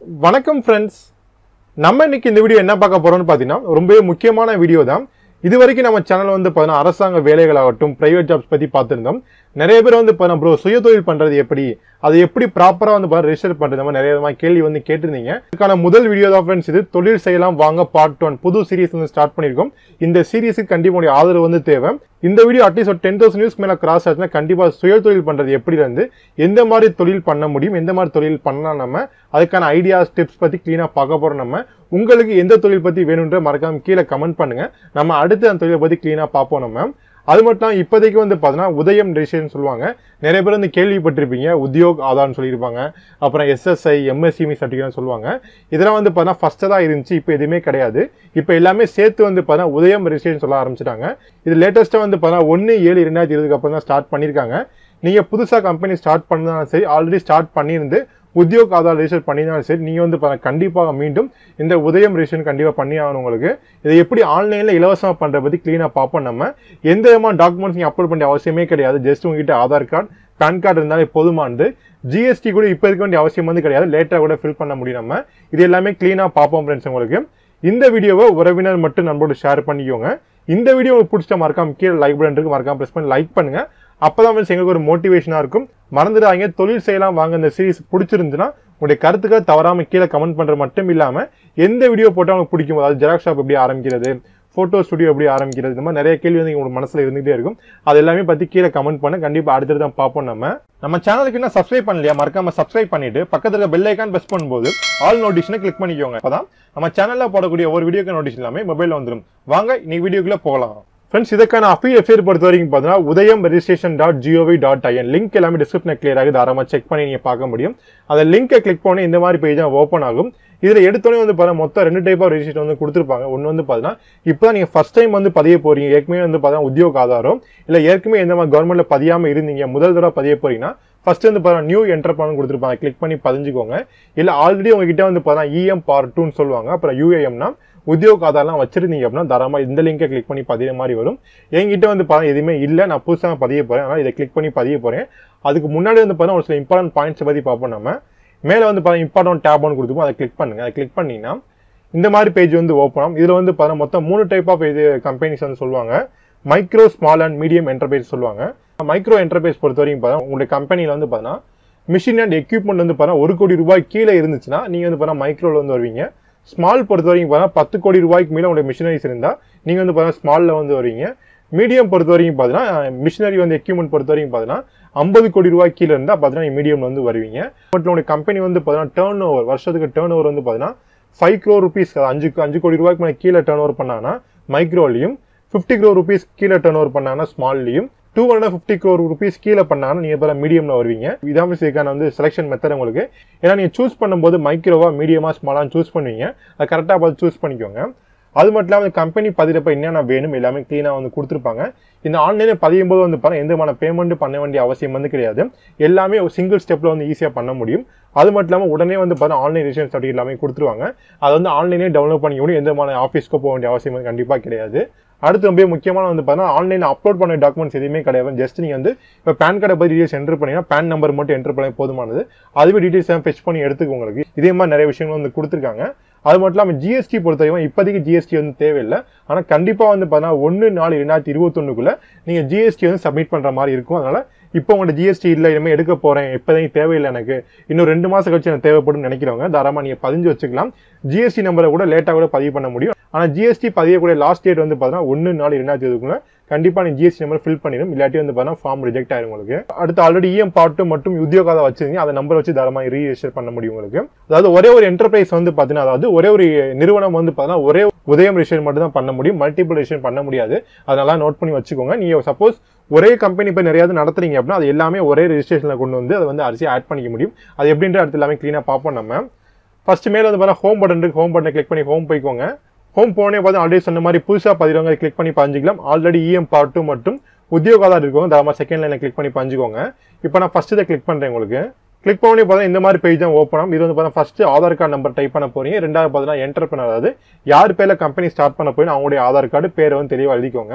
வணக்கம் ஃப்ரெண்ட்ஸ் நம்ம இன்னைக்கு இந்த வீடியோ என்ன பார்க்க போறோம்னு பார்த்தீங்கன்னா ரொம்பவே முக்கியமான வீடியோ தான் இது வரைக்கும் நம்ம சேனல் வந்து பார்த்தீங்கன்னா அரசாங்க வேலைகளாகட்டும் பிரைவேட் ஜாப்ஸ் பற்றி பார்த்துருந்தோம் நிறைய பேர் வந்து பார்த்தீங்கன்னா ப்ரோ சுய தொழில் பண்ணுறது எப்படி அது எப்படி ப்ராப்பராக வந்து பார்த்தா ரெஜிஸ்டர் பண்ணுறது மாதிரி நிறைய விதமான கேள்வி வந்து கேட்டிருந்தீங்க இதுக்கான முதல் வீடியோ தான் ஃப்ரெண்ட்ஸ் இது தொழில் செய்யலாம் வாங்க பார்ட் ஒன் புது சீரிஸ் வந்து ஸ்டார்ட் பண்ணியிருக்கோம் இந்த சீரிஸுக்கு கண்டிப்பாக உங்களுடைய ஆதரவு வந்து தேவை இந்த வீடியோ அட்லீஸ்ட் ஒரு டென் தௌசண்ட் நியூஸ் மேலே கிராஸ் ஆச்சுன்னா கண்டிப்பாக சுய தொழில் பண்ணுறது எப்படி இருந்து எந்த மாதிரி தொழில் பண்ண முடியும் எந்த மாதிரி தொழில் பண்ணலாம் நம்ம அதுக்கான ஐடியாஸ் டிப்ஸ் பற்றி க்ளீனாக பார்க்க போகிறோம் நம்ம உங்களுக்கு எந்த தொழில் பற்றி வேணுன்ற மறக்காம கீழே கமெண்ட் பண்ணுங்க நம்ம அடுத்து அந்த தொழிலை பற்றி க்ளீனாக பார்ப்போம் நம்ம அது மட்டும் இல்லாம இப்போதைக்கு வந்து பார்த்தீங்கன்னா உதயம் ரெஜிஸ்ட்ரேஷன் சொல்லுவாங்க நிறைய பேர் வந்து கேள்விப்பட்டிருப்பீங்க உத்தியோக் ஆதார்னு சொல்லியிருப்பாங்க அப்புறம் எஸ்எஸ்ஐ எம்எஸ்சிமி சர்டிஃபிகேட் சொல்லுவாங்க இதெல்லாம் வந்து பார்த்தீங்கன்னா ஃபஸ்ட்டு தான் இருந்துச்சு இப்போ எதுவுமே கிடையாது இப்போ எல்லாமே சேர்த்து வந்து பார்த்தீங்கன்னா உதயம் ரெஜிஸ்ட்ரேஷன் சொல்ல ஆரம்பிச்சிட்டாங்க இது லேட்டஸ்ட்டாக வந்து பார்த்தீங்கன்னா ஒன்று ஏழு இரண்டாயிரத்தி இருபதுக்கு அப்புறம் தான் ஸ்டார்ட் பண்ணியிருக்காங்க நீங்கள் புதுசாக கம்பெனி ஸ்டார்ட் பண்ணாலும் சரி ஆல்ரெடி ஸ்டார்ட் பண்ணியிருந்து உத்தியோக் ஆதார் ரெஜிஸ்டர் பண்ணியிருந்தாலும் சரி நீங்கள் வந்து பாருங்க, கண்டிப்பாக மீண்டும் இந்த உதயம் ரெஜிஸ்ட்ரேஷன் கண்டிப்பாக பண்ணி ஆகணும் உங்களுக்கு இதை எப்படி ஆன்லைனில் இலவசமாக பண்ணுற பற்றி க்ளீனாக பார்ப்போம் நம்ம எந்த விதமான டாக்குமெண்ட்ஸ் நீங்கள் அப்லோட் பண்ண அவசியமே கிடையாது ஜஸ்ட் உங்ககிட்ட ஆதார் கார்டு பேன் கார்டு இருந்தாலே போதுமானது ஜிஎஸ்டி கூட இப்போ இருக்க வேண்டிய அவசியம் வந்து கிடையாது லேட்டாக கூட ஃபில் பண்ண முடியும் நம்ம இது எல்லாமே க்ளீனாக பார்ப்போம் ஃப்ரெண்ட்ஸ் உங்களுக்கு இந்த வீடியோவை உறவினர் மட்டும் நண்பரோட ஷேர் பண்ணிக்கோங்க இந்த வீடியோ உங்களுக்கு பிடிச்ச மறக்காம கீழே லைக் பட்டன் இருக்கு மறக்காம ப்ரெஸ் பண்ணி லைக் பண்ணுங்க அப்பதான் வந்து எங்களுக்கு ஒரு மோட்டிவேஷனா இருக்கும் மறந்துடாங்க தொழில் செய்யலாம் வாங்க இந்த சீரிஸ் பிடிச்சிருந்துச்சுன்னா உங்களுடைய கருத்துக்களை தவறாம கீழே கமெண்ட் பண்றது மட்டும் இல்லாம எந்த வீடியோ போட்டால் உங்களுக்கு பிடிக்கும் அதாவது ஜெராக்ஸ் ஷாப் எப்படி ஆரம்பிக்கிறது ஃபோட்டோ ஸ்டுடியோ எப்படி ஆரம்பிக்கிறது இந்த மாதிரி நிறைய கேள்வி வந்து உங்களுக்கு மனசுல இருந்துகிட்டே இருக்கும் அது எல்லாமே பத்தி கீழே கமெண்ட் பண்ண கண்டிப்பா அடுத்தது தான் பார்ப்போம் நம்ம நம்ம சேனலுக்கு என்ன சப்ஸ்கிரைப் பண்ணலையா மறக்காம சப்ஸ்கிரைப் பண்ணிட்டு பக்கத்துல இருக்க பெல் ஐக்கான் பிரஸ் பண்ணும்போது ஆல் நோட்டிஷனை கிளிக் பண்ணிக்கோங்க அப்பதான் நம்ம சேனல்ல போடக்கூடிய ஒரு வீடியோக்கு நோட்டிஷன் எல்லாமே மொபைல்ல வந்துடும் வாங்க இன்னைக்கு வீடியோக்குள்ள போகலாம் ஃப்ரெண்ட்ஸ் இதுக்கான அஃபி வெப்சைட் பொறுத்த வரைக்கும் பார்த்தீங்கன்னா Udyam registration dot G O V dot I N link எல்லாமே டிஸ்கிரிப்ஷன் கிளியர் ஆகுது தாராளமாக செக் பண்ணி நீங்கள் பார்க்க முடியும் அந்த லிங்கை கிளிக் பண்ணி இந்த மாதிரி பேஜ் தான் ஓப்பன் ஆகும் இதில் எடுத்தோடனே வந்து பார்த்தா மொத்தம் ரெண்டு டைப் ஆஃப் ரெஜிஸ்ட்ரேஷன் வந்து கொடுத்துருப்பாங்க ஒன்று வந்து பார்த்தீங்கன்னா இப்போ தான் நீங்கள் ஃபஸ்ட் டைம் வந்து பதிய போறீங்க ஏற்கனவே வந்து பார்த்தீங்கன்னா உத்தியோக ஆதாரம் இல்லை ஏற்கனவே எந்த மாதிரி கவர்மெண்ட்ல பதியாமல் இருந்தீங்க முதல் தடவை பதிய போறீங்கன்னா ஃபர்ஸ்ட் வந்து பார்த்தா நியூ என்டர் பண்ண கொடுத்துருப்பாங்க கிளிக் பண்ணி பதிஞ்சுக்கோங்க இல்லை ஆல்ரெடி உங்ககிட்ட வந்து பார்த்தா இஎம் பார்ட் டூன்னு சொல்லுவாங்க அப்புறம் யூஏஎம்னா உத்தியோக ஆதார்லாம் வச்சிருந்தீங்க அப்படின்னா தாராளமாக இந்த லிங்கை கிளிக் பண்ணி பதிய மாதிரி வரும் என்கிட்ட வந்து பார்த்தா எதுவுமே இல்லை நான் புதுசாக பதிய போகிறேன் அதனால் இதை கிளிக் பண்ணி பதிய போகிறேன் அதுக்கு முன்னாடி வந்து பார்த்தா ஒரு சில இம்பார்ட்டன்ட் பாயிண்ட்ஸ் பற்றி பார்ப்போம் நம்ம மேலே வந்து பார்த்தா இம்பார்ட்டன்ட் டேப் ஒன்று கொடுத்துருப்போம் அதை கிளிக் பண்ணுங்க அதை கிளிக் பண்ணிங்கன்னா இந்த மாதிரி பேஜ் வந்து ஓப்பன் ஆகும் இதில் வந்து பார்த்தா மொத்தம் மூணு டைப் ஆஃப் இது கம்பெனிஸ் வந்து சொல்லுவாங்க micro small and medium enterprise சொல்லுவாங்க மைக்ரோ என்டர்பிரைஸ் பொறுத்த வரைக்கும் பார்த்தா உங்களுடைய கம்பெனியில் வந்து பார்த்தா மிஷின் அண்ட் எக்யூப்மெண்ட் வந்து பார்த்தா ஒரு கோடி ரூபாய் கீழே இருந்துச்சுன்னா நீங்கள் வந்து பார்த்தா மைக்ரோவில் வந்து வருவீங்க ஸ்மால் பொறுத்த வரைக்கும் பார்த்தா பத்து கோடி ரூபாய்க்கு மேலே உங்களுடைய மிஷினரிஸ் இருந்தால் நீங்கள் வந்து பார்த்தா ஸ்மாலில் வந்து வருவீங்க மீடியம் பொறுத்த வரைக்கும் பார்த்தீங்கன்னா மிஷினரி வந்து எக்யூப்மெண்ட் பொறுத்த வரைக்கும் பார்த்தீங்கன்னா ஐம்பது கோடி ரூபாய் கீழே இருந்தால் பார்த்தீங்கன்னா மீடியம் வந்து வருவீங்க பட் உங்களுடைய கம்பெனி வந்து பார்த்தீங்கன்னா டேர்ன் ஓவர் வருஷத்துக்கு டேர்ன் ஓவர் வந்து பார்த்தீங்கன்னா ஃபைவ் க்ரோ ருபீஸ் அஞ்சு அஞ்சு கோடி ரூபாய்க்கு மேலே கீழே டேர்ன் ஓவர் பண்ணாங்கன்னா மைக்ரோலையும் ஃபிஃப்டி க்ரோ ருபீஸ் கீழே டேர்ன் ஓவர் பண்ணாங்கன்னா ஸ்மால்லையும் two hundred fifty crore rupees கீழே பண்ணாங்கன்னா நீங்கள் இப்போ மீடியம்ல வருவீங்க இதான் இதுக்கான வந்து செலெக்ஷன் மெத்தட் உங்களுக்கு ஏன்னா நீங்கள் சூஸ் பண்ணும்போது மைக்ரோவா மீடியமா ஸ்மாலான்னு சூஸ் பண்ணுவீங்க அதை கரெக்டாக பார்த்து சூஸ் பண்ணிக்கோங்க அது மட்டும் இல்லாமல் கம்பெனி பதிரப்ப என்னென்ன வேணும் எல்லாமே க்ளீனாக வந்து கொடுத்துருப்பாங்க இந்த ஆன்லைனில் பதியும் போது வந்து பாருங்க எந்த விதமான பேமெண்ட் பண்ண வேண்டிய அவசியம் வந்து கிடையாது எல்லாமே ஒரு சிங்கிள் ஸ்டெப்பில் வந்து ஈஸியாக பண்ண முடியும் அது மட்டும் இல்லாமல் உடனே வந்து பார்த்தா ஆன்லைன் ரிஜிஸ்ட்ரேஷன் சர்டிஃபிகேட் எல்லாமே கொடுத்துருவாங்க அதை வந்து ஆன்லைனே டவுன்லோட் பண்ணிக்க முடியும் எந்த விதமான ஆஃபீஸ்க்கு போக வேண்டிய அவசியம் வந்து கண்டிப்பாக கிடையாது அடுத்து ரொம்ப முக்கியமான வந்து பார்த்தீங்கன்னா ஆன்லைனில் அப்லோட் பண்ண டாக்குமெண்ட்ஸ் எதுவுமே கிடையாது ஜஸ்ட் நீங்கள் வந்து இப்போ பேன் கார்டை பற்றி டீடைல்ஸ் என்டர் பண்ணீங்கன்னா பேன் நம்பர் மட்டும் என்டர் பண்ண போதுமானது அதுவே டீடைல்ஸ் எல்லாம் ஃபெச் பண்ணி எடுத்துக்க உங்களுக்கு இதே மாதிரி நிறைய விஷயங்கள் வந்து கொடுத்துருக்காங்க அது மட்டும் இல்லாமல் ஜிஎஸ்டி பொறுத்தவரைக்கும் இப்போதைக்கு ஜிஎஸ்டி வந்து தேவையில்லை ஆனால் கண்டிப்பாக வந்து பார்த்தீங்கன்னா ஒன்று நாலு ரெண்டாயிரத்தி இருபத்தொன்னுக்குள்ள நீங்கள் ஜிஎஸ்டி வந்து சப்மிட் பண்ணுற மாதிரி இருக்கும் அதனால இப்போ உங்களோட ஜிஎஸ்டி இல்லை இனிமேல் எடுக்க போகிறேன் இப்போதைக்கு தேவையில்லை எனக்கு இன்னும் ரெண்டு மாதம் கழிச்சு எனக்கு தேவைப்படும் நினைக்கிறவங்க தாராளமாக நீங்கள் பதிஞ்சு வச்சுக்கலாம் ஜிஎஸ்டி நம்பரை கூட லேட்டாக கூட பதிவு பண்ண முடியும் ஆனால் ஜிஎஸ்டி பதியக்கூடிய லாஸ்ட் டேட் வந்து பார்த்தீங்கன்னா ஒன்று நாலு ரெண்டாயிரத்தி இருபதுக்குள்ள கண்டிப்பாக நீ ஜிஎஸ்டி நம்பர் ஃபில் பண்ணிடும் இல்லாட்டி வந்து பார்த்தீங்கன்னா ஃபார்ம் ரிஜெக்ட் ஆயிரும் உங்களுக்கு அடுத்து ஆல்ரெடி இஎம் பார்ட்டு மட்டும் உத்தியோகாத வச்சிருந்தீங்க அந்த நம்பர் வச்சு தாராளமாக ரீரெஜிஸ்டர் பண்ண முடியும் உங்களுக்கு அதாவது ஒரே ஒரு என்டர்பிரைஸ் வந்து பார்த்தீங்கன்னா அதாவது ஒரே ஒரு நிறுவனம் வந்து பார்த்தீங்கன்னா ஒரே உதயம் ரிஜிஸ்ட்ரேஷன் மட்டும் தான் பண்ண முடியும் மல்டிபிள் ரிஜிஸ்ட்ரேஷன் பண்ண முடியாது அதனால நோட் பண்ணி வச்சுக்கோங்க நீங்கள் சப்போஸ் ஒரே கம்பெனி இப்போ நிறையாவது நடத்துறீங்க அப்படின்னா அது எல்லாமே ஒரே ரெஜிஸ்ட்ரேஷனில் கொண்டு வந்து அதை வந்து அரிசி ஆட் பண்ணிக்க முடியும் அது எப்படின்ற அடுத்து எல்லாமே க்ளீனாக பார்ப்போம் நம்ம ஃபர்ஸ்ட் மேலே வந்து பார்த்தா ஹோம் பட்டன் இருக்கு ஹோம் பட்டனை கிளிக் பண்ணி ஹோம் போய்க்கோங்க ஹோம் போனே பார்த்து ஆல்ரெடி சொன்ன மாதிரி புதுசாக பதிரவங்க கிளிக் பண்ணி பதிஞ்சிக்கலாம் ஆல்ரெடி இஎம் பார்ட் டூ மட்டும் உத்தியோகாதார் இருக்கவங்க தாராளமாக செகண்ட் லைனில் கிளிக் பண்ணி பதிஞ்சுக்கோங்க இப்போ நான் ஃபர்ஸ்ட் இதை கிளிக் பண்ணுறேன் உங்களுக்கு கிளிக் பண்ணி பார்த்தா இந்த மாதிரி பேஜ் தான் ஓப்பன் ஆகும் இது வந்து பார்த்தா first Aadhaar card number type பண்ண போறீங்க ரெண்டாவது பார்த்தீங்கன்னா என்டர் பண்ண அதாவது யார் பேர்ல கம்பெனி ஸ்டார்ட் பண்ண போய் அவங்களுடைய ஆதார் கார்டு பேரை வந்து தெளிவாக எழுதிக்கோங்க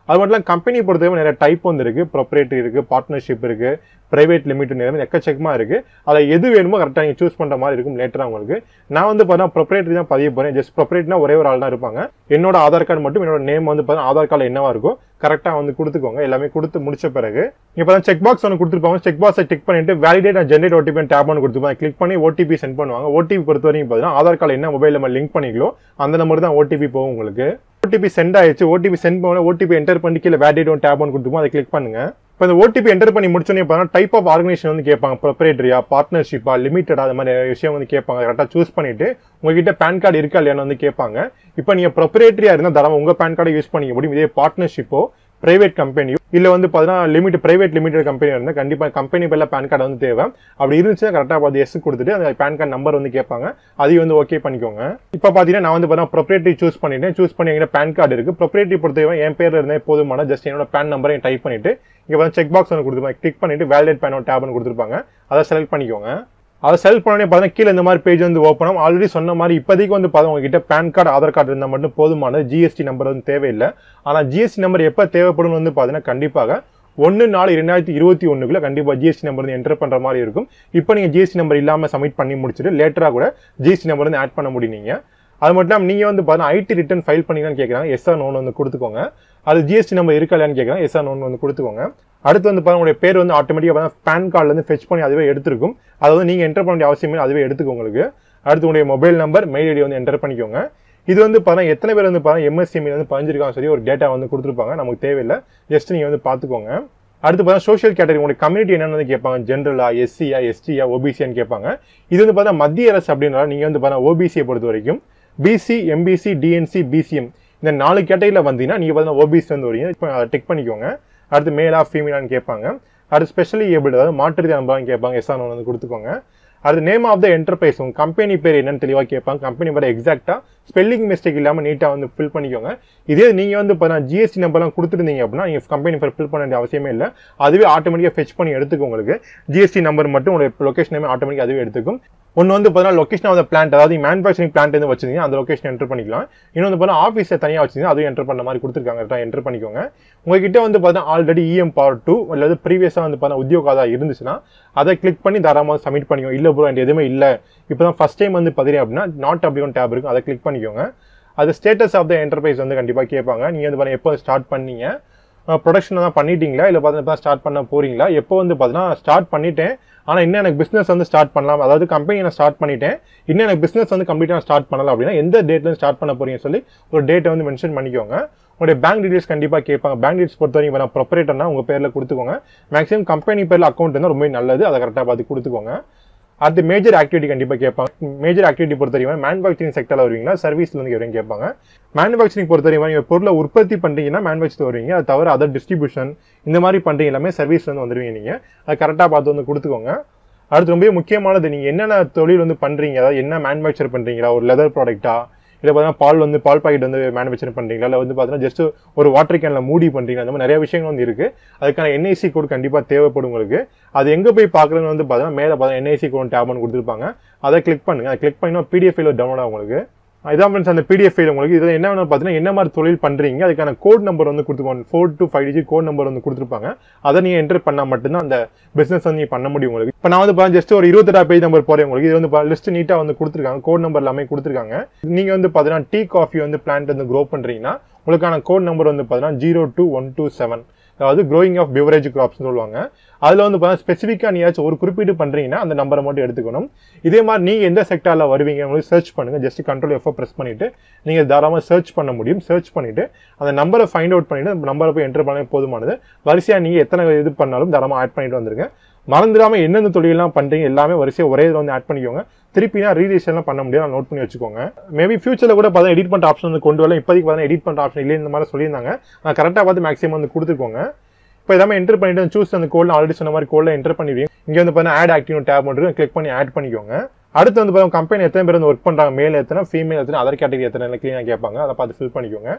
அது மட்டும் இல்லாமல் கம்பெனி பொறுத்தவரை நிறைய டைப் வந்து இருக்கு ப்ரொப்ரேட்டரி இருக்கு பார்ட்னர்ஷிப் இருக்கு பிரைவேட் லிமிட் நிறைய எக்கச்சக்கமாக இருக்கு அதில் எது வேணுமோ கரெக்டாக நீங்கள் சூஸ் பண்ணுற மாதிரி இருக்கும் லேட்டராக உங்களுக்கு நான் வந்து பார்த்தீங்கன்னா ப்ரொப்ரேட்டரி தான் பதிய போகிறேன் ஜஸ்ட் ப்ரொப்ரேட்னா ஒரே ஒரு ஆள் தான் இருப்பாங்க என்னோட ஆதார் கார்டு மட்டும் என்னோட நேம் வந்து பார்த்தீங்கன்னா ஆதார் கார்டில் என்னவா இருக்கும் கரெக்டாக வந்து கொடுத்துக்கோங்க எல்லாமே கொடுத்து முடிச்ச பிறகு இப்போ தான் செக் பாக்ஸ் ஒன்று கொடுத்துருப்பாங்க செக் பாக்ஸை டிக் பண்ணிட்டு validate and generate OTP tab ஒன்று கொடுத்துருப்பாங்க கிளிக் பண்ணி ஓடிபி சென்ட் பண்ணுவாங்க ஓடிபி பொறுத்த வரைக்கும் பார்த்தீங்கன்னா ஆதார் கார்டு என்ன மொபைல் நம்ம லிங்க் பண்ணிக்கலோ அந்த நம்பர் தான் ஓடிபி போகும் உங்களுக்கு ஓடிபி சென்ட் ஆயிடுச்சு ஓடிபி சென்ட் பண்ண ஓடிபி என்டர் பண்ணி கீழே வேலிடேட் ஒன் டேப் ஒன்று கொடுத்துருப்போம் அதை கிளிக் பண்ணுங்க இப்போ இந்த ஓடிபி என்டர் பண்ணி முடிச்சோன்னே பார்த்தீங்கன்னா டைப் ஆஃப் ஆர்கனைசேஷன் வந்து கேட்பாங்க ப்ரொப்ரேட்டரியா பார்ட்னர்ஷிப்பா லிமிட்டடா அது மாதிரி நிறைய விஷயம் வந்து கேட்பாங்க கரெக்டாக சூஸ் பண்ணிட்டு உங்ககிட்ட பேன் கார்டு இருக்கா இல்லையான்னு வந்து கேட்பாங்க இப்போ நீங்கள் ப்ரொப்ரேட்டரியா இருந்தால் தரமா உங்கள் பேன் கார்டை யூஸ் பண்ணிக்க முடியும் இதே பார்ட்னர்ஷிப்போ பிரைவேட் கம்பெனியோ இல்லை வந்து பார்த்தீங்கன்னா லிமிட் பிரைவேட் லிமிடெட் கம்பெனி இருந்தால் கண்டிப்பாக கம்பெனி பேரில் பேன் கார்டு வந்து தேவை அப்படி இருந்துச்சுன்னா கரெக்டாக பார்த்து எஸ் கொடுத்துட்டு அந்த பேன் கார்டு நம்பர் வந்து கேட்பாங்க அதையும் வந்து ஓகே பண்ணிக்கோங்க இப்போ பார்த்தீங்கன்னா நான் வந்து பார்த்தீங்கன்னா ப்ரொப்ரேட்டரி சூஸ் பண்ணிட்டேன் சூஸ் பண்ணி எங்கிட்ட பேன் கார்டு இருக்கு ப்ரொப்ரேட்டரி பொறுத்தவரை என் பேரில் இருந்தால் போதுமான ஜஸ்ட் என்னோட பேன் நம்பரை டைப் பண்ணிட்டு இங்கே வந்து செக் பாக்ஸ் ஒன்று கொடுத்துருப்பாங்க கிளிக் பண்ணிட்டு வேலிடேட் பேன் டேப்னு கொடுத்துருப்பாங்க அதை செலக்ட் பண்ணிக்கோங்க அதை செலக்ட் பண்ணி பார்த்தீங்கன்னா கீழே இந்த மாதிரி பேஜ் வந்து ஓப்பன் ஆகும் ஆல்ரெடி சொன்ன மாதிரி இப்போதைக்கு வந்து பார்த்தா உங்ககிட்ட பேன் கார்டு ஆதார் கார்டு இருந்தால் மட்டும் போதுமானது ஜிஎஸ்டி நம்பர் வந்து தேவையில்லை ஆனால் ஜிஎஸ்டி நம்பர் எப்போ தேவைப்படும் வந்து பார்த்தீங்கன்னா கண்டிப்பாக ஒன்று நாலு இரண்டாயிரத்தி இருபத்தி ஒன்றுக்குள்ள கண்டிப்பாக ஜிஎஸ்டி நம்பர் வந்து என்டர் பண்ணுற மாதிரி இருக்கும் இப்போ நீங்கள் ஜிஎஸ்டி நம்பர் இல்லாமல் சப்மிட் பண்ணி முடிச்சுட்டு லேட்டராக கூட ஜிஎஸ்டி நம்பர் வந்து ஆட் பண்ண முடியும் நீங்கள் அது மட்டும் இல்லாமல் நீங்கள் வந்து பார்த்தீங்கன்னா ஐடி ரிட்டர்ன் ஃபைல் பண்ணிங்கன்னு கேட்குறாங்க எஸ்ஆர் நோன் வந்து கொடுத்துக்கோங்க அது ஜிஎஸ்டி நம்பர் இருக்கா இல்லையான்னு கேட்குறாங்க எஸ்ஆர் நோன் வந்து கொடுத்துக்கோங்க அடுத்து வந்து பாருங்க உங்களுடைய பேர் வந்து ஆட்டோமேட்டிக்காக பேன் கார்டுலேருந்து ஃபெச் பண்ணி அதுவே எடுத்திருக்கும் அதை வந்து நீங்கள் என்டர் பண்ண வேண்டிய அவசியமே இல்லை, அதுவே எடுத்துக்கும் உங்களுக்கு அடுத்து உங்களுடைய மொபைல் நம்பர் மெயில் ஐடி வந்து என்டர் பண்ணிக்கோங்க இது வந்து பார்த்தீங்கன்னா எத்தனை பேர் வந்து பார்த்தீங்கன்னா எம்எஸ்சிஎம் வந்து பதிஞ்சிருக்காங்க சொல்லி ஒரு டேட்டா வந்து கொடுத்துருப்பாங்க நமக்கு தேவையில்லை ஜஸ்ட் நீங்கள் வந்து பார்த்துக்கோங்க அடுத்து பார்த்தா சோஷியல் கேட்டகரி உங்களுடைய கம்யூனிட்டி என்னன்னு வந்து கேட்பாங்க ஜென்ரலா எஸ்சியா எஸ்டியா ஓபிசியான்னு கேட்பாங்க இது வந்து பார்த்தா மத்திய அரசு அப்படின்னா நீங்கள் வந்து பார்த்தா ஓபிசியை பொறுத்த வரைக்கும் பிசி எம்பிசி டிஎன்சி பிசிஎம் இந்த நாலு கேட்டகரியில் வந்தீங்கன்னா நீங்கள் பார்த்தீங்கன்னா ஓபிசி வந்து வரீங்க இப்போ அதை டிக் பண்ணிக்கோங்க அடுத்து மேலா ஃபீமேலான்னு கேட்பாங்க அடுத்து ஸ்பெஷலி ஏபிள் அதாவது மாற்றுத்தி நம்பரான்னு கேட்பாங்க எஸ்ஆர் வந்து கொடுத்துக்கோங்க அடுத்து நேம் ஆஃப் த என்டர்பிரைஸ் உங்க கம்பெனி பேர் என்னன்னு தெளிவாக கேட்பாங்க கம்பெனி பேர் எக்ஸாக்டாக ஸ்பெல்லிங் மிஸ்டேக் இல்லாமல் நீட்டாக வந்து ஃபில் பண்ணிக்கோங்க இதே நீங்கள் வந்து இப்போ நான் ஜிஎஸ்டி நம்பர்லாம் கொடுத்துருந்தீங்க அப்படின்னா நீங்கள் கம்பெனி பேர் ஃபில் பண்ண வேண்டிய அவசியமே இல்லை அதுவே ஆட்டோமேட்டிக்காக ஃபெச் பண்ணி எடுத்துக்கும் உங்களுக்கு ஜிஎஸ்டி நம்பர் மட்டும் உங்களுடைய லொக்கேஷன் ஆட்டோமேட்டிக் அதுவே எடுத்துக்கும் ஒன்று வந்து பார்த்தீங்கன்னா லொக்கேஷன் ஆஃப் த பிளான்ட் அதாவது மேனுஃபேக்சரிங் பிளான்ட் வந்து வச்சிருந்தீங்க அந்த லொக்கேஷன் என்டர் பண்ணிக்கலாம் இன்னொன்று பார்த்தீங்கன்னா ஆஃபீஸை தனியாக வச்சிருந்தீங்க அதுவும் என்டர் பண்ண மாதிரி கொடுத்துருக்காங்க கரெக்டாக என்டர் பண்ணிக்கோங்க உங்ககிட்ட வந்து பார்த்தீங்கன்னா ஆல்ரெடி இஎம் பவர் டூ அல்லது ப்ரீவியஸாக வந்து பார்த்தீங்கன்னா உத்தியோகாதா இருந்துச்சுன்னா அதை கிளிக் பண்ணி தாராளமாக சப்மிட் பண்ணிக்கோங்க இல்லை ப்ரோ என்கிட்ட எதுவுமே இல்லை இப்போ தான் ஃபஸ்ட் டைம் வந்து பார்த்தீங்க அப்படின்னா நாட் அப்படி ஒன்று டேப் இருக்கும் அதை கிளிக் பண்ணிக்கோங்க அது ஸ்டேட்டஸ் ஆஃப் த என்டர்பிரைஸ் வந்து கண்டிப்பாக கேட்பாங்க நீங்கள் வந்து பாருங்க எப்போ ஸ்டார்ட் பண்ணீங்க ப்ரொடக்ஷன் தான் பண்ணிட்டீங்களா இல்லை பார்த்தீங்கன்னா ஸ்டார்ட் பண்ண போறீங்களா எப்போ வந்து பார்த்தீங்கன்னா ஸ்டார்ட் பண்ணிட்டேன் ஆனால் இன்னும் எனக்கு பிஸ்னஸ் வந்து ஸ்டார்ட் பண்ணலாம் அதாவது கம்பெனி நான் ஸ்டார்ட் பண்ணிட்டேன் இன்னும் எனக்கு பிஸ்னஸ் வந்து கம்ப்ளீட்டாக ஸ்டார்ட் பண்ணலாம் அப்படின்னா எந்த டேட்ல ஸ்டார்ட் பண்ண போறீங்கன்னு சொல்லி ஒரு டேட்டை வந்து மென்ஷன் பண்ணிக்கோங்க உங்களுடைய பேங்க் டீடைல்ஸ் கண்டிப்பாக கேட்பாங்க பேங்க் டீடைல்ஸ் பொறுத்த வரைக்கும் இப்போ நான் ப்ரொப்பரேட்டர்னா உங்கள் பேரில் கொடுத்துக்கோங்க மேக்ஸிமம் கம்பெனி பேரில் அக்கௌண்ட் இருந்தால் ரொம்ப நல்லது அதை கரெக்டாக பார்த்து கொடுத்துக்கோங்க அடுத்து மேஜர் ஆக்டிவிட்டி கண்டிப்பாக கேட்பாங்க மேஜர் ஆக்டிவிட்டி பொறுத்த வரைக்கும் மேனுஃபேக்சரிங் செக்டரில் வருவீங்களா சர்வீஸ்ல இருந்து வரைக்கும் கேட்பாங்க மேனுஃபேக்சரிங் பொறுத்த வரைக்கும் நீங்கள் பொருளை உற்பத்தி பண்ணுறீங்கன்னா மேனுஃபேக்சர் வருவீங்க அது தவிர அதர் டிஸ்ட்ரிபியூஷன் இந்த மாதிரி பண்ணுறீங்க எல்லாமே சர்வீஸ்ல இருந்து வந்துருவீங்க நீங்கள் அதை கரெக்டாக பார்த்து வந்து கொடுத்துக்கோங்க அடுத்து ரொம்ப முக்கியமானது நீங்கள் என்னென்ன தொழில் வந்து பண்ணுறீங்க அதாவது என்ன மேனுஃபேக்சர் பண்ணுறீங்களா ஒரு லெதர் ப்ராடக்ட்டா இல்லை பார்த்தீங்கன்னா பால் வந்து பால் பாக்கெட் வந்து மேனுஃபேக்சர் பண்ணுறீங்களா இல்லை வந்து பார்த்தீங்கன்னா ஜஸ்ட் ஒரு வாட்டர் கேனில் மூடி பண்ணுறீங்க அந்த மாதிரி நிறைய விஷயங்கள் வந்து இருக்குது அதுக்கான என்ஐசி கோட் கண்டிப்பாக தேவைப்படும் உங்களுக்கு அது எங்கே போய் பார்க்குறதுன்னு வந்து பார்த்தீங்கன்னா மேலே பார்த்தீங்கன்னா என்ஐசி கோட் டேப்னு கொடுத்துருப்பாங்க அதை கிளிக் பண்ணுங்க அதை கிளிக் பண்ணி பிடிஎஃப் ஃபைல் டவுன்லோட் ஆகும் உங்களுக்கு இதான் ஃப்ரெண்ட்ஸ் அந்த பிடிஎஃப் ஃபைல் உங்களுக்கு இதில் என்ன வேணும் பார்த்தீங்கன்னா என்ன மாதிரி தொழில் பண்ணுறீங்க அதுக்கான கோட் நம்பர் வந்து கொடுத்துருப்பாங்க four to five digit code number வந்து கொடுத்துருப்பாங்க அதை நீங்கள் என்டர் பண்ணால் மட்டும்தான் அந்த பிஸ்னஸ் வந்து நீங்கள் பண்ண முடியும் உங்களுக்கு இப்போ நான் வந்து பார்த்தா ஜஸ்ட் ஒரு இருபத்தெட்டா பேஜ் நம்பர் போகிறேன் உங்களுக்கு இது வந்து லிஸ்ட் நீட்டாக வந்து கொடுத்துருக்காங்க கோட் நம்பர் எல்லாமே கொடுத்துருக்காங்க நீங்கள் வந்து பார்த்தீங்கன்னா டீ காஃபி வந்து பிளான்ட் வந்து க்ரோ பண்ணுறீங்கன்னா உங்களுக்கான கோட் நம்பர் வந்து பார்த்தீங்கன்னா zero two one two seven அதாவது க்ரோயிங் ஆஃப் பிவரேஜ் கிராப்ஸ் சொல்லுவாங்க அதில் வந்து பார்த்தீங்கன்னா ஸ்பெசிஃபிக்காக நீயாச்சும் ஒரு குறிப்பிட்டு பண்ணுறீங்கன்னா அந்த நம்பரை மட்டும் எடுத்துக்கணும் இதே மாதிரி நீங்கள் எந்த செக்டாரில் வருவீங்க உங்களுக்கு சர்ச் பண்ணுங்க ஜஸ்ட் கண்ட்ரோல் எஃப்ஓ ப்ரெஸ் பண்ணிட்டு நீங்கள் தாராளமாக சர்ச் பண்ண முடியும் சர்ச் பண்ணிட்டு அந்த நம்பரை ஃபைண்ட் அவுட் பண்ணிட்டு அந்த நம்பரை போய் என்டர் பண்ண போதுமானது வரிசையாக நீங்கள் எத்தனை இது பண்ணாலும் தாராளமாக ஆட் பண்ணிட்டு வந்துருங்க மறந்துடாம எந்தெந்த தொழிலெல்லாம் பண்றீங்க எல்லாமே வரிசையாக ஒரே இதில் வந்து ஆட் பண்ணிக்கோங்க திருப்பினா ரீடிஷன்லாம் பண்ண முடியாது நோட் பண்ணி வச்சுக்கோங்க மேபி ஃபியூச்சரில் கூட பார்த்தா எடிட் பண்ணுற ஆப்ஷன் வந்து கொண்டு வரலாம் இப்போதைக்கு பார்த்தா எடிட் பண்ணுற ஆப்ஷன் இல்லை இந்த மாதிரி சொல்லியிருந்தாங்க நான் கரெக்டாக பார்த்து மேக்ஸிமம் வந்து கொடுத்துக்கோங்க இப்போ எல்லாமே என்டர் பண்ணிட்டு சூஸ் அந்த கோடில் ஆல்ரெடி சொன்ன மாதிரி கோடில் என்டர் பண்ணிடுவீங்க இங்கே வந்து பார்த்தீங்கன்னா ஆட் ஆக்டிவ் டேப் மட்டும் கிளிக் பண்ணி ஆட் பண்ணிக்கோங்க அடுத்து வந்து பார்த்தா கம்பெனி எத்தனை பேர் வந்து ஒர்க் பண்ணுறாங்க மேல் எத்தனை ஃபீமேல் எத்தனை அதர் கேட்டகரி எத்தனை க்ளீனாக கேட்பாங்க அதை பார்த்து ஃபில் பண்ணிக்கோங்க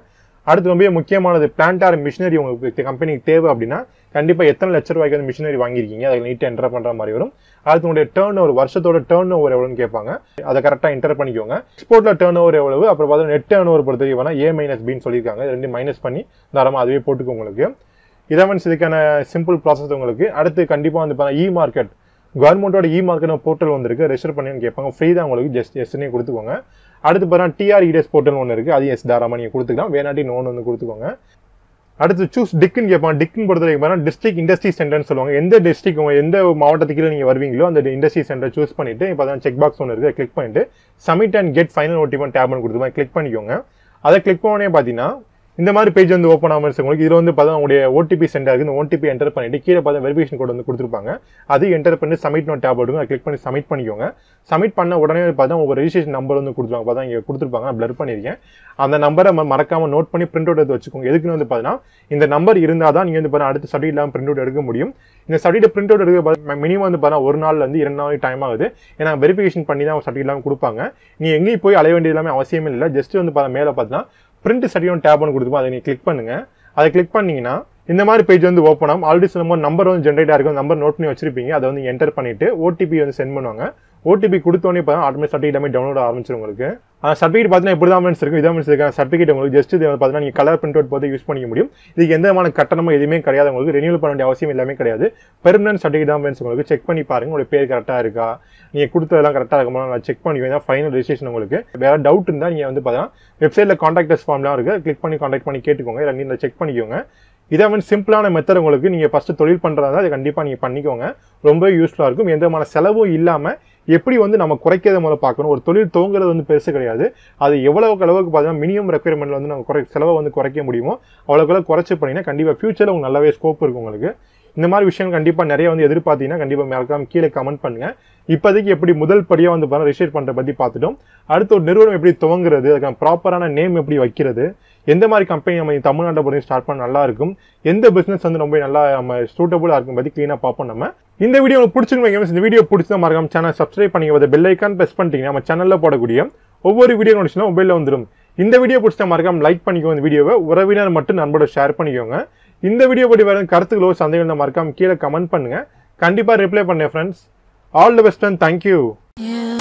அடுத்து ரொம்ப முக்கியமானது பிளான்ட் ஆர் மிஷினரி உங்களுக்கு கம்பெனிக்கு தேவை அப்படின்னா கண்டிப்பாக எத்தனை லட்ச ரூபாய்க்கு வந்து மிஷினரி வாங்கியிருக்கீங்க அதை நீட்டாக என்டர் பண்ணுற மாதிரி வரும் அடுத்து உங்களுடைய டேர்ன் ஓவர் வருஷத்தோட டேர்ன் ஓவர் எவ்வளோன்னு கேட்பாங்க அதை கரெக்டாக என்டர் பண்ணிக்கோங்க எக்ஸ்போர்ட்டில் டேர்ன் ஓவர் எவ்வளவு அப்புறம் பார்த்தீங்கன்னா நெட் டேர்ன் ஓவர் பொறுத்த வரைக்கும் ஏ மைனஸ் பின்னு சொல்லியிருக்காங்க இது ரெண்டு மைனஸ் பண்ணி தாராளமாக அதுவே போட்டுக்கோ உங்களுக்கு இதான் மீன்ஸ் இதுக்கான சிம்பிள் ப்ராசஸ் உங்களுக்கு அடுத்து கண்டிப்பாக வந்து பார்த்தா இ மார்க்கெட் கவர்மெண்ட்டோட இ மார்க்கெட் போர்ட்டல் வந்திருக்கு ரெஜிஸ்டர் பண்ணின்னு கேட்பாங்க ஃப்ரீ தான் உங்களுக்கு ஜஸ்ட் எஸ்னே கொடுத்துக்கோங்க அடுத்து பார்த்தா டிஆர் இடிஎஸ் போர்ட்டல் ஒன்று இருக்குது அது எஸ் தாராளமாக நீங்கள் கொடுத்துக்கலாம் வேணாட்டி நோன் வந்து கொடுத்துக்கோங்க அடுத்து சூஸ் டிக்குன்னு கேட்பாங்க டிக்குன்னு பொறுத்த வரைக்கும் பார்த்தா டிஸ்ட்ரிக்ட் இண்டஸ்ட்ரி சென்டர்னு சொல்லுவாங்க எந்த டிஸ்ட்ரிக்ட் உங்க எந்த மாவட்டத்துக்கு நீங்கள் வருவீங்களோ அந்த இண்டஸ்ட்ரி சென்டர் சூஸ் பண்ணிட்டு இப்போ தான் செக் பாக்ஸ் ஒன்று இருக்குது கிளிக் பண்ணிட்டு submit and get final Udyam tab கொடுத்துருப்பாங்க கிளிக் பண்ணிக்கோங்க அதை கிளிக் பண்ணோடனே பார்த்தீங்கன்னா இந்த மாதிரி பேஜ் வந்து ஓப்பன் ஆகாமல் உங்களுக்கு இதில் வந்து பார்த்தா உங்களுடைய ஓடிபி சென்ட் ஆகுது இந்த ஓடிபி என்டர் பண்ணிட்டு கீழே பார்த்தா வெரிஃபிகேஷன் கோட் வந்து கொடுத்துருப்பாங்க அது என்டர் பண்ணி சப்மிட் நோட் டேப் எடுங்க கிளிக் பண்ணி சப்மிட் பண்ணிக்கோங்க சப்மிட் பண்ண உடனே பார்த்தா உங்க ரெஜிஸ்ட்ரேஷன் நம்பர் வந்து கொடுத்துருவாங்க பார்த்தா இங்கே கொடுத்துருப்பாங்க நான் பிளர் பண்ணியிருக்கேன் அந்த நம்பரை மறக்காம நோட் பண்ணி பிரிண்ட் அவுட் எடுத்து வச்சுக்கோங்க எதுக்குன்னு வந்து பார்த்தீங்கன்னா இந்த நம்பர் இருந்தால் தான் நீங்கள் வந்து பார்த்தா அடுத்த சர்டிஃபிகேட் இல்லாமல் பிரிண்ட் அவுட் எடுக்க முடியும் இந்த சர்டிஃபிகேட் பிரிண்ட் அவுட் எடுக்க மினிமம் வந்து பார்த்தா ஒரு நாள்ல இருந்து இரண்டு நாள் டைம் ஆகுது ஏன்னா வெரிஃபிகேஷன் பண்ணி தான் சர்டிஃபிகேட் எல்லாம் கொடுப்பாங்க நீ எங்கேயும் போய் அலைய வேண்டியது எல்லாமே அவசியமே இல்லை ஜஸ்ட் வந்து பார்த்தா மேலே பார்த்தா பிரிண்ட் சர்டிஃபிகேட் டேப் ஒன்று கொடுத்துப்போம் அதை நீங்கள் கிளிக் பண்ணுங்க அதை கிளிக் பண்ணீங்கன்னா இந்த மாதிரி பேஜ் வந்து ஓப்பன் ஆகும் ஆல்ரெடி சொல்லும் நம்பர் வந்து ஜென்ரேட் ஆகிருக்கும் நம்பர் நோட் பண்ணி வச்சிருப்பீங்க அதை வந்து என்டர் பண்ணிட்டு ஓடிபி வந்து சென்ட் பண்ணுவாங்க ஓடிபி கொடுத்தோன்னே இப்போ ஆட்டோமேட் சர்டிஃபிகேட் எல்லாமே டவுன்லோட் ஆரம்பிச்சிடும் உங்களுக்கு அந்த சர்டிஃபிகேட் பார்த்தீங்கன்னா இப்படி தான் இருக்கும் இதான் இருக்கு சர்டிஃபிகேட் உங்களுக்கு ஜஸ்ட் இது பார்த்தீங்கன்னா நீங்கள் கலர் பிரிண்ட் அவுட் போது யூஸ் பண்ணிக்க முடியும் இதுக்கு எந்த விதமான கட்டணமும் எதுவுமே கிடையாது உங்களுக்கு ரெனியூல் பண்ண வேண்டிய அவசியம் எல்லாமே கிடையாது பெர்மனன்ட் சர்டிஃபிகேட் தான் ஃப்ரெண்ட்ஸ் உங்களுக்கு செக் பண்ணி பாருங்க உங்களுடைய பேர் கரெக்டாக இருக்கா நீங்கள் கொடுத்ததெல்லாம் கரெக்டாக இருக்குமா நான் செக் பண்ணிக்கோங்க ஃபைனல் ரெஜிஸ்ட்ரேஷன் உங்களுக்கு வேற டவுட் இருந்தால் நீங்கள் வந்து பார்த்தீங்கன்னா வெப்சைட்டில் காண்டாக்டர்ஸ் ஃபார்ம்லாம் இருக்குது கிளிக் பண்ணி காண்டாக்ட் பண்ணி கேட்டுக்கோங்க இல்லை நீங்கள் செக் பண்ணிக்கோங்க இதை வந்து சிம்பிளான மெத்தட் உங்களுக்கு நீங்கள் ஃபஸ்ட்டு தொழில் பண்ணுறதா அதை கண்டிப்பாக நீங்கள் பண்ணிக்கோங்க ரொம்ப யூஸ்ஃபுல்லாக இருக்கும் எந்த விதமான செலவும் இல்லாமல் எப்படி வந்து நம்ம குறைக்கிறத முதல்ல பார்க்கணும் ஒரு தொழில் துவங்குறது வந்து பெருசு கிடையாது அது எவ்வளவுக்கு அளவுக்கு பார்த்தீங்கன்னா மினிமம் ரெக்குயர்மெண்ட் வந்து நம்ம குறை செலவை வந்து குறைக்க முடியுமோ அவ்வளோக்கு அளவு குறைச்சி பண்ணிங்கன்னா கண்டிப்பாக ஃபியூச்சரில் உங்களுக்கு நல்லாவே ஸ்கோப் இருக்கும் உங்களுக்கு இந்த மாதிரி விஷயங்கள் கண்டிப்பாக நிறைய வந்து எதிர்பார்த்தீங்கன்னா கண்டிப்பாக மறக்காம கீழே கமெண்ட் பண்ணுங்க இப்போதைக்கு எப்படி முதல் படியாக வந்து பாருங்க ரிஜிஸ்டர் பண்ணுற பற்றி பார்த்துட்டோம் அடுத்து ஒரு நிறுவனம் எப்படி துவங்குறது அதுக்கான ப்ராப்பரான நேம் எப்படி வைக்கிறது எந்த மாதிரி கம்பெனி நம்ம தமிழ்நாட்டை பொறுத்து ஸ்டார்ட் பண்ண நல்லா இருக்கும் எந்த பிசினஸ் வந்து ரொம்ப நல்லா நம்ம சூட்டபுளாக இருக்கும் பற்றி க்ளீனாக பார்ப்போம் நம்ம இந்த வீடியோ உங்களுக்கு பிடிச்சிருக்கீங்க இந்த வீடியோ பிடிச்சா மறக்காம சேனல் சப்ஸ்கிரைப் பண்ணிங்க பெல் ஐக்கான் ப்ரெஸ் பண்ணிட்டீங்க நம்ம சேனலில் போடக்கூடிய ஒவ்வொரு வீடியோ நோட்டிஸ்னா மொபைலில் வந்துடும் இந்த வீடியோ பிடிச்சா மறக்காம லைக் பண்ணிக்கோங்க இந்த வீடியோவை உறவினர் மட்டும் நண்பரோட ஷேர் பண்ணிக்கோங்க இந்த வீடியோ பற்றி வேறு கருத்துக்களோ சந்தேகம் மறக்காம கீழே கமெண்ட் பண்ணுங்க கண்டிப்பாக ரிப்ளை பண்ணேன் friends all the best and thank you You